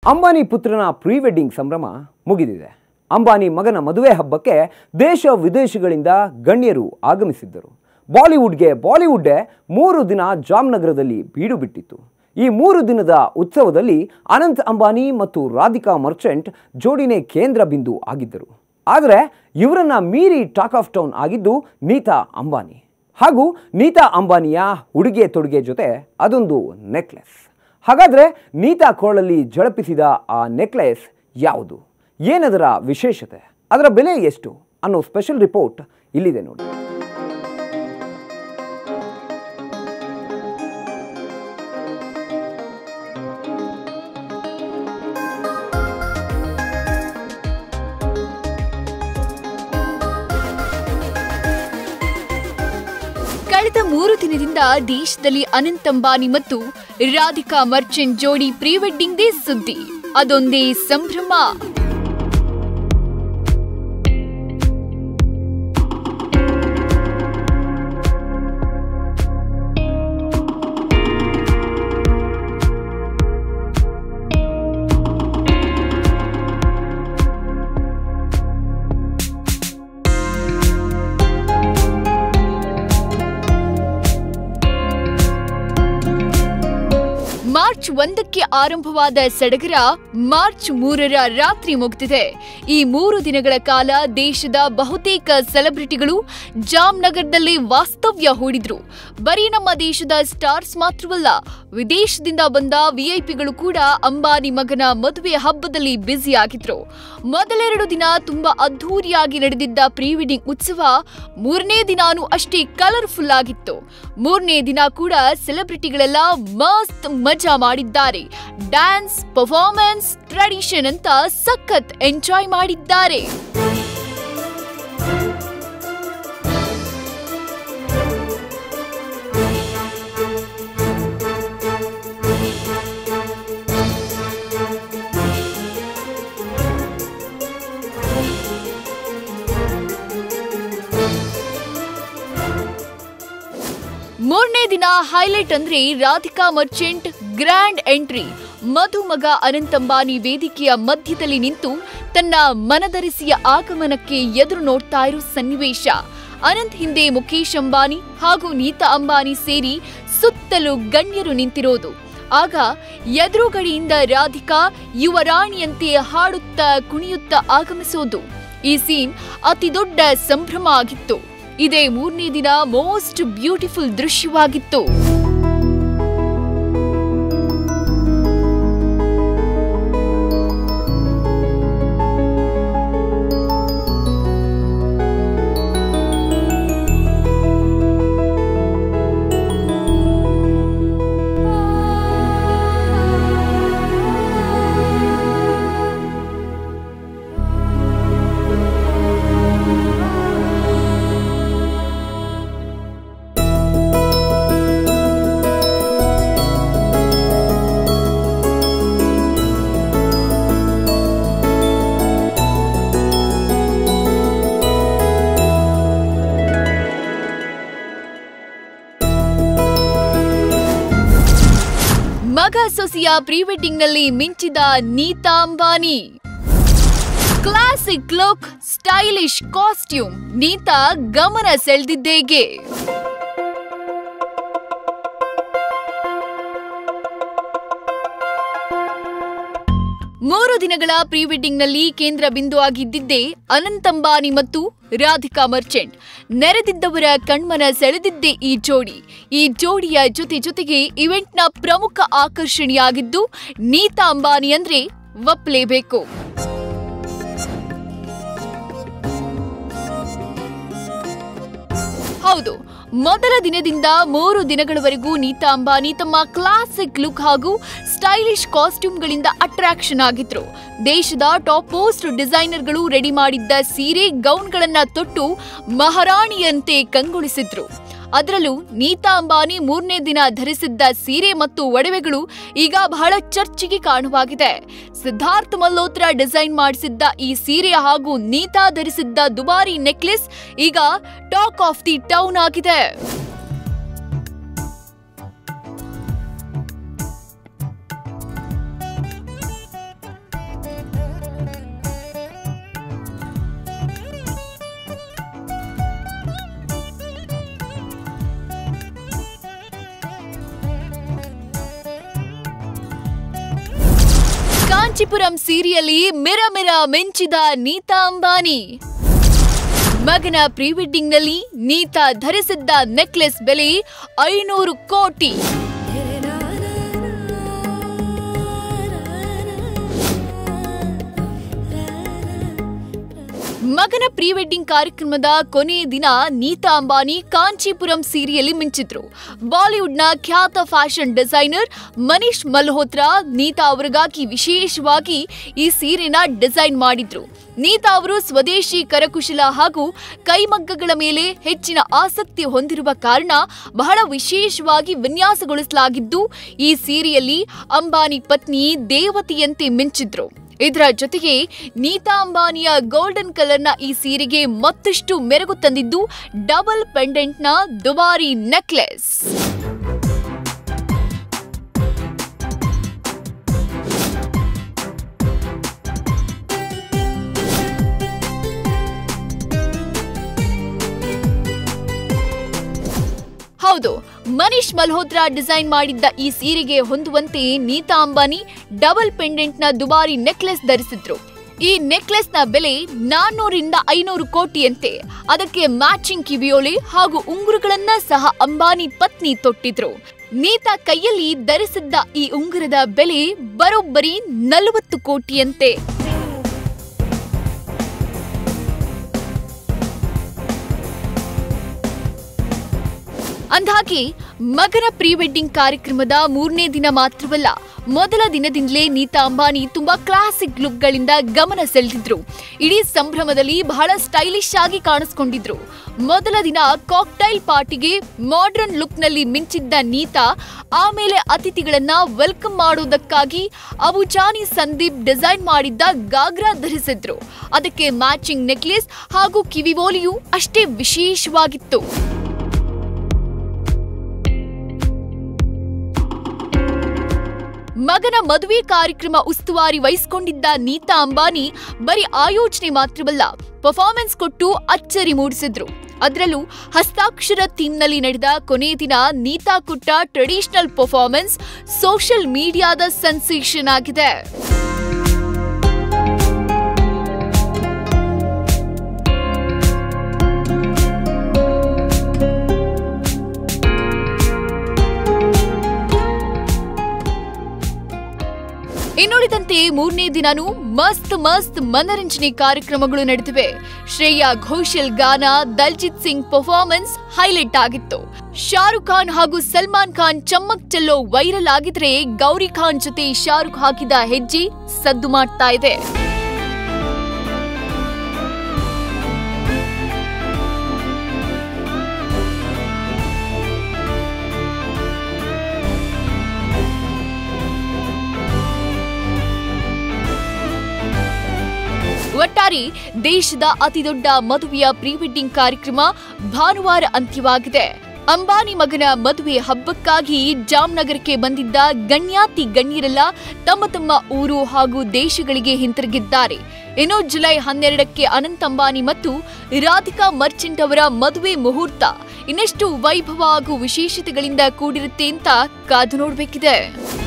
ಅಂಬಾನಿ ಪುತ್ರನ pre wedding ಸಂಭ್ರಮ ಮುಗಿದಿದೆ ಅಂಬಾನಿ ಮಗನ ಮದುವೆ ಹಬ್ಬಕ್ಕೆ ದೇಶ ವಿದೇಶಗಳಿಂದ ಗಣ್ಯರು ಆಗಮಿಸಿದ್ದರು ಬಾಲಿವುಡ್ಗೆ ಬಾಲಿವುಡ್ಡೇ ಮೂರು ದಿನ ಜಾಮ್ನಗರದಲ್ಲಿ ಬೀಡು ಬಿಟ್ಟಿತ್ತು ಈ ಮೂರು ದಿನದ ಉತ್ಸವದಲ್ಲಿ ಅನಂತ್ ಅಂಬಾನಿ ಮತ್ತು ರಾಧಿಕಾ ಮರ್ಚೆಂಟ್ ಜೋಡಿನೇ ಕೇಂದ್ರ ಬಿಂದು ಆಗಿದ್ದರು ಆದರೆ ಇವರನ್ನ ಮೀರಿ ಟಾಕ್ ಆಫ್ ಟೌನ್ ಆಗಿದ್ದು ನೀತಾ ಅಂಬಾನಿ ಹಾಗೂ ನೀತಾ ಅಂಬಾನಿಯ ಉಡುಗೆ ತೊಡುಗೆ ಜೊತೆ ಅದೊಂದು ನೆಕ್ಲೆಸ್ ಹಾಗಾದರೆ ನೀತಾ ಕೋಳಲ್ಲಿ ಝಳಪಿಸಿದ ಆ ನೆಕ್ಲೆಸ್ ಯಾವುದು ಏನದರ ವಿಶೇಷತೆ ಅದರ ಬೆಲೆ ಎಷ್ಟು ಅನ್ನೋ ಸ್ಪೆಷಲ್ ರಿಪೋರ್ಟ್ ಇಲ್ಲಿದೆ ನೋಡಿ ಕಳೆದ ಮೂರು ದಿನದಿಂದ ದೇಶದಲ್ಲಿ ಅನಂತ್ ಅಂಬಾನಿ ಮತ್ತು ರಾಧಿಕಾ ಮರ್ಚೆಂಟ್ ಜೋಡಿ ಪ್ರೀ ವೆಡ್ಡಿಂಗ್ದೇ ಸುದ್ದಿ ಅದೊಂದೇ ಸಂಭ್ರಮ ಮಾರ್ಚ್ ಒಂದಕ್ಕೆ ಆರಂಭವಾದ ಸಡಗರ ಮಾರ್ಚ್ ಮೂರರ ರಾತ್ರಿ ಮುಗಿದಿದೆ ಈ ಮೂರು ದಿನಗಳ ಕಾಲ ದೇಶದ ಬಹುತೇಕ ಸೆಲೆಬ್ರಿಟಿಗಳು ಜಾಮ್ನಗರದಲ್ಲಿ ವಾಸ್ತವ್ಯ ಹೂಡಿದ್ರು ಬರೀ ನಮ್ಮ ದೇಶದ ಸ್ಟಾರ್ಸ್ ಮಾತ್ರವಲ್ಲ ವಿದೇಶದಿಂದ ಬಂದ ವಿಐಪಿಗಳು ಕೂಡ ಅಂಬಾನಿ ಮಗನ ಮದುವೆ ಹಬ್ಬದಲ್ಲಿ ಬ್ಯುಸಿ ಆಗಿದ್ರು ಮೊದಲೆರಡು ದಿನ ತುಂಬಾ ಅದ್ಧೂರಿಯಾಗಿ ನಡೆದಿದ್ದ ಪ್ರೀ ವೆಡ್ಡಿಂಗ್ ಉತ್ಸವ ಮೂರನೇ ದಿನಾನೂ ಅಷ್ಟೇ ಕಲರ್ಫುಲ್ ಆಗಿತ್ತು ಮೂರನೇ ದಿನ ಕೂಡ ಸೆಲೆಬ್ರಿಟಿಗಳೆಲ್ಲ ಮಸ್ತ್ ಮಜಾ ಮಾಡಿದ್ದಾರೆ ಡ್ಯಾನ್ಸ್ ಪರ್ಫಾರ್ಮೆನ್ಸ್ ಟ್ರೆಡಿಷನ್ ಅಂತ ಸಖತ್ ಎಂಜಾಯ್ ಮಾಡಿದ್ದಾರೆ ಮೂರನೇ ದಿನ ಹೈಲೈಟ್ ಅಂದ್ರೆ ರಾಧಿಕಾ ಮರ್ಚೆಂಟ್ ಗ್ರ್ಯಾಂಡ್ ಎಂಟ್ರಿ ಮಧುಮಗ ಅನಂತ್ ಅಂಬಾನಿ ವೇದಿಕೆಯ ಮಧ್ಯದಲ್ಲಿ ನಿಂತು ತನ್ನ ಮನದರಿಸಿಯ ಆಗಮನಕ್ಕೆ ಎದುರು ನೋಡ್ತಾ ಇರೋ ಸನ್ನಿವೇಶ ಅನಂತ್ ಹಿಂದೆ ಮುಖೇಶ್ ಅಂಬಾನಿ ಹಾಗೂ ನೀತಾ ಅಂಬಾನಿ ಸೇರಿ ಸುತ್ತಲೂ ಗಣ್ಯರು ನಿಂತಿರೋದು ಆಗ ಎದುರುಗಡೆಯಿಂದ ರಾಧಿಕಾ ಯುವರಾಣಿಯಂತೆ ಹಾಡುತ್ತಾ ಕುಣಿಯುತ್ತಾ ಆಗಮಿಸೋದು ಈ ಸೀನ್ ಅತಿ ದೊಡ್ಡ ಸಂಭ್ರಮ ಆಗಿತ್ತು ಇದೇ ಮೂರನೇ ದಿನ ಮೋಸ್ಟ್ ಬ್ಯೂಟಿಫುಲ್ ದೃಶ್ಯವಾಗಿತ್ತು ಮಗ ಸೊಸೆಯ ಪ್ರೀ ವೆಡ್ಡಿಂಗ್ ನಲ್ಲಿ ಮಿಂಚಿದ Nita Ambani classic look stylish costume Nita ಗಮನ ಸೆಳೆದಿದ್ದೇಗೆ ಮೂರು ದಿನಗಳ ಪ್ರೀ ವೆಡ್ಡಿಂಗ್ ನಲ್ಲಿ ಕೇಂದ್ರ ಬಿಂದು ಆಗಿದ್ದಿದ್ದೇ ಅನಂತ್ ಅಂಬಾನಿ ಮತ್ತು ರಾಧಿಕಾ ಮರ್ಚೆಂಟ್ ನೆರೆದಿದ್ದವರ ಕಣ್ಮನ ಸೆಳೆದಿದ್ದೇ ಈ ಜೋಡಿ ಈ ಜೋಡಿಯ ಜೊತೆ ಜೊತೆಗೆ ಇವೆಂಟ್ನ ಪ್ರಮುಖ ಆಕರ್ಷಣೆಯಾಗಿದ್ದು ನೀತಾ ಅಂಬಾನಿ ಅಂದ್ರೆ ಒಪ್ಪಲೇಬೇಕು ಹೌದು ಮೊದಲ ದಿನದಿಂದ ಮೂರು ದಿನಗಳವರೆಗೂ ನೀತಾ ಅಂಬಾನಿ ತಮ್ಮ ಕ್ಲಾಸಿಕ್ ಲುಕ್ ಹಾಗೂ ಸ್ಟೈಲಿಶ್ ಕಾಸ್ಟ್ಯೂಮ್ಗಳಿಂದ ಅಟ್ರಾಕ್ಷನ್ ಆಗಿದ್ರು ದೇಶದ ಟಾಪ್ ಪೋಸ್ಟ್ ಡಿಸೈನರ್ಗಳು ರೆಡಿ ಮಾಡಿದ್ದ ಸೀರೆ ಗೌನ್ಗಳನ್ನ ತೊಟ್ಟು ಮಹಾರಾಣಿಯಂತೆ ಕಂಗೊಳಿಸಿದ್ರು ಅದರಲ್ಲೂ ನೀತಾ ಅಂಬಾನಿ ಮೂರನೇ ದಿನ ಧರಿಸಿದ್ದ ಸೀರೆ ಮತ್ತು ಒಡವೆಗಳು ಈಗ ಬಹಳ ಚರ್ಚೆಗೆ ಕಾರಣವಾಗಿದೆ ಸಿದ್ಧಾರ್ಥ್ ಮಲ್ಹೋತ್ರಾ ಡಿಸೈನ್ ಮಾಡಿಸಿದ್ದ ಈ ಸೀರೆ ಹಾಗೂ ನೀತಾ ಧರಿಸಿದ್ದ ದುಬಾರಿ ನೆಕ್ಲೆಸ್ ಈಗ ಟಾಕ್ ಆಫ್ ದಿ ಟೌನ್ ಆಗಿದೆ ಕಾಂಚೀಪುರಂ ಸೀರಿಯಲ್ಲಿ ಮಿರ ಮಿರ ಮಿಂಚಿದ ನೀತಾ ಅಂಬಾನಿ ಮಗನ ಪ್ರೀ ವೆಡ್ಡಿಂಗ್ನಲ್ಲಿ ನೀತಾ ಧರಿಸಿದ್ದ ನೆಕ್ಲೆಸ್ ಬೆಲೆ ಐನೂರು ಕೋಟಿ ಮಗನ ಪ್ರೀ ವೆಡ್ಡಿಂಗ್ ಕಾರ್ಯಕ್ರಮದ ಕೊನೆಯ ದಿನ ನೀತಾ ಅಂಬಾನಿ ಕಾಂಚೀಪುರಂ ಸೀರೆಯಲ್ಲಿ ಮಿಂಚಿದ್ರು ಬಾಲಿವುಡ್ನ ಖ್ಯಾತ ಫ್ಯಾಷನ್ ಡಿಸೈನರ್ ಮನೀಶ್ ಮಲ್ಹೋತ್ರಾ ನೀತಾ ಅವರಿಗಾಗಿ ವಿಶೇಷವಾಗಿ ಈ ಸೀರೆನ ಡಿಸೈನ್ ಮಾಡಿದ್ರು ನೀತಾ ಅವರು ಸ್ವದೇಶಿ ಕರಕುಶಲ ಹಾಗೂ ಕೈಮಗ್ಗಗಳ ಮೇಲೆ ಹೆಚ್ಚಿನ ಆಸಕ್ತಿ ಹೊಂದಿರುವ ಕಾರಣ ಬಹಳ ವಿಶೇಷವಾಗಿ ವಿನ್ಯಾಸಗೊಳಿಸಲಾಗಿದ್ದು ಈ ಸೀರೆಯಲ್ಲಿ ಅಂಬಾನಿ ಪತ್ನಿ ದೇವತೆಯಂತೆ ಮಿಂಚಿದ್ರು ಇದರ ಜೊತೆಗೆ ನೀತಾ ಅಂಬಾನಿಯ ಗೋಲ್ಡನ್ ಕಲರ್ನ ಈ ಸೀರೆಗೆ ಮತ್ತಷ್ಟು ಮೆರುಗು ತಂದಿದ್ದು ಡಬಲ್ ಪೆಂಡೆಂಟ್ನ ದುಬಾರಿ ನೆಕ್ಲೆಸ್ ಹೌದು ಮನೀಶ್ ಮಲ್ಹೋತ್ರಾ ಡಿಸೈನ್ ಮಾಡಿದ್ದ ಈ ಸೀರೆಗೆ ಹೊಂದುವಂತೆ ನೀತಾ ಅಂಬಾನಿ ಡಬಲ್ ಪೆಂಡೆಂಟ್ನ ದುಬಾರಿ ನೆಕ್ಲೆಸ್ ಧರಿಸಿದ್ರು ಈ ನೆಕ್ಲೆಸ್ನ ಬೆಲೆ ನಾನ್ನೂರಿಂದ ಐನೂರು ಕೋಟಿಯಂತೆ ಅದಕ್ಕೆ ಮ್ಯಾಚಿಂಗ್ ಕಿವಿಯೋಲೆ ಹಾಗೂ ಉಂಗುರಗಳನ್ನ ಸಹ ಅಂಬಾನಿ ಪತ್ನಿ ತೊಟ್ಟಿದ್ರು ನೀತಾ ಕೈಯಲ್ಲಿ ಧರಿಸಿದ್ದ ಈ ಉಂಗುರದ ಬೆಲೆ ಬರೋಬ್ಬರಿ ನಲವತ್ತು ಕೋಟಿಯಂತೆ ಅಂದ್ಹಾಗೆ ಮಗನ ಪ್ರೀ ವೆಡ್ಡಿಂಗ್ ಕಾರ್ಯಕ್ರಮದ ಮೂರನೇ ದಿನ ಮಾತ್ರವಲ್ಲ ಮೊದಲ ದಿನದಿಂದಲೇ ನೀತಾ ಅಂಬಾನಿ ತುಂಬಾ ಕ್ಲಾಸಿಕ್ ಲುಕ್ಗಳಿಂದ ಗಮನ ಸೆಳೆದಿದ್ರು ಇಡೀ ಸಂಭ್ರಮದಲ್ಲಿ ಬಹಳ ಸ್ಟೈಲಿಶ್ ಆಗಿ ಕಾಣಿಸ್ಕೊಂಡಿದ್ರು ಮೊದಲ ದಿನ ಕಾಕ್ಟೈಲ್ ಪಾರ್ಟಿಗೆ ಮಾಡರ್ನ್ ಲುಕ್ನಲ್ಲಿ ಮಿಂಚಿದ್ದ ನೀತಾ ಆಮೇಲೆ ಅತಿಥಿಗಳನ್ನ ವೆಲ್ಕಮ್ ಮಾಡುವುದಕ್ಕಾಗಿ ಅಬುಜಾನಿ ಸಂದೀಪ್ ಡಿಸೈನ್ ಮಾಡಿದ್ದ ಗಾಗ್ರಾ ಧರಿಸಿದ್ರು ಅದಕ್ಕೆ ಮ್ಯಾಚಿಂಗ್ ನೆಕ್ಲೆಸ್ ಹಾಗೂ ಕಿವಿವೋಲಿಯು ಅಷ್ಟೇ ವಿಶೇಷವಾಗಿತ್ತು ಮಗನ ಮದುವೆ ಕಾರ್ಯಕ್ರಮ ಉಸ್ತುವಾರಿ ವಹಿಸಿಕೊಂಡಿದ್ದ ನೀತಾ ಅಂಬಾನಿ ಬರೀ ಆಯೋಜನೆ ಮಾತ್ರವಲ್ಲ ಪರ್ಫಾರ್ಮೆನ್ಸ್ ಕೊಟ್ಟು ಅಚ್ಚರಿ ಮೂಡಿಸಿದ್ರು ಅದರಲ್ಲೂ ಹಸ್ತಾಕ್ಷರ ಥೀಮ್ನಲ್ಲಿ ನಡೆದ ಕೊನೆಯ ದಿನ ನೀತಾ ಕೊಟ್ಟ ಟ್ರೆಡಿಷನಲ್ ಪರ್ಫಾರ್ಮೆನ್ಸ್ ಸೋಷಿಯಲ್ ಮೀಡಿಯಾದ ಸೆನ್ಸೇಷನ್ ಆಗಿದೆ ಇನ್ನುಳಿದಂತೆ ಮೂರನೇ ದಿನಾನೂ ಮಸ್ತ್ ಮಸ್ತ್ ಮನರಂಜನೆ ಕಾರ್ಯಕ್ರಮಗಳು ನಡೆದಿವೆ ಶ್ರೇಯಾ ಘೋಷಲ್ ಗಾನ ದಲ್ಜಿತ್ ಸಿಂಗ್ ಪರ್ಫಾರ್ಮೆನ್ಸ್ ಹೈಲೈಟ್ ಆಗಿತ್ತು ಶಾರುಖ್ ಖಾನ್ ಹಾಗೂ ಸಲ್ಮಾನ್ ಖಾನ್ ಚಮ್ಮಕ್ ಚೆಲ್ಲೋ ವೈರಲ್ ಆಗಿದ್ರೆ ಗೌರಿ ಖಾನ್ ಜೊತೆ ಶಾರುಖ್ ಹಾಕಿದ ಹೆಜ್ಜೆ ಸದ್ದು ಮಾಡ್ತಾ ಇದೆ ಒಟ್ಟಾರೆ ದೇಶದ ಅತಿದೊಡ್ಡ ಮದುವೆಯ ಪ್ರೀ ವೆಡ್ಡಿಂಗ್ ಕಾರ್ಯಕ್ರಮ ಭಾನುವಾರ ಅಂತ್ಯವಾಗಿದೆ ಅಂಬಾನಿ ಮಗನ ಮದುವೆ ಹಬ್ಬಕ್ಕಾಗಿ ಜಾಮ್ನಗರಕ್ಕೆ ಬಂದಿದ್ದ ಗಣ್ಯಾತಿ ಗಣ್ಯರೆಲ್ಲ ತಮ್ಮ ತಮ್ಮ ಊರು ಹಾಗೂ ದೇಶಗಳಿಗೆ ಹಿಂತಿರುಗಿದ್ದಾರೆ ಇನ್ನು ಜುಲೈ ಹನ್ನೆರಡಕ್ಕೆ ಅನಂತ್ ಅಂಬಾನಿ ಮತ್ತು ರಾಧಿಕಾ ಮರ್ಚೆಂಟ್ ಅವರ ಮದುವೆ ಮುಹೂರ್ತ ಇನ್ನೆಷ್ಟು ವೈಭವ ಹಾಗೂ ವಿಶೇಷತೆಗಳಿಂದ ಕೂಡಿರುತ್ತೆ ಅಂತ ಕಾದು ನೋಡಬೇಕಿದೆ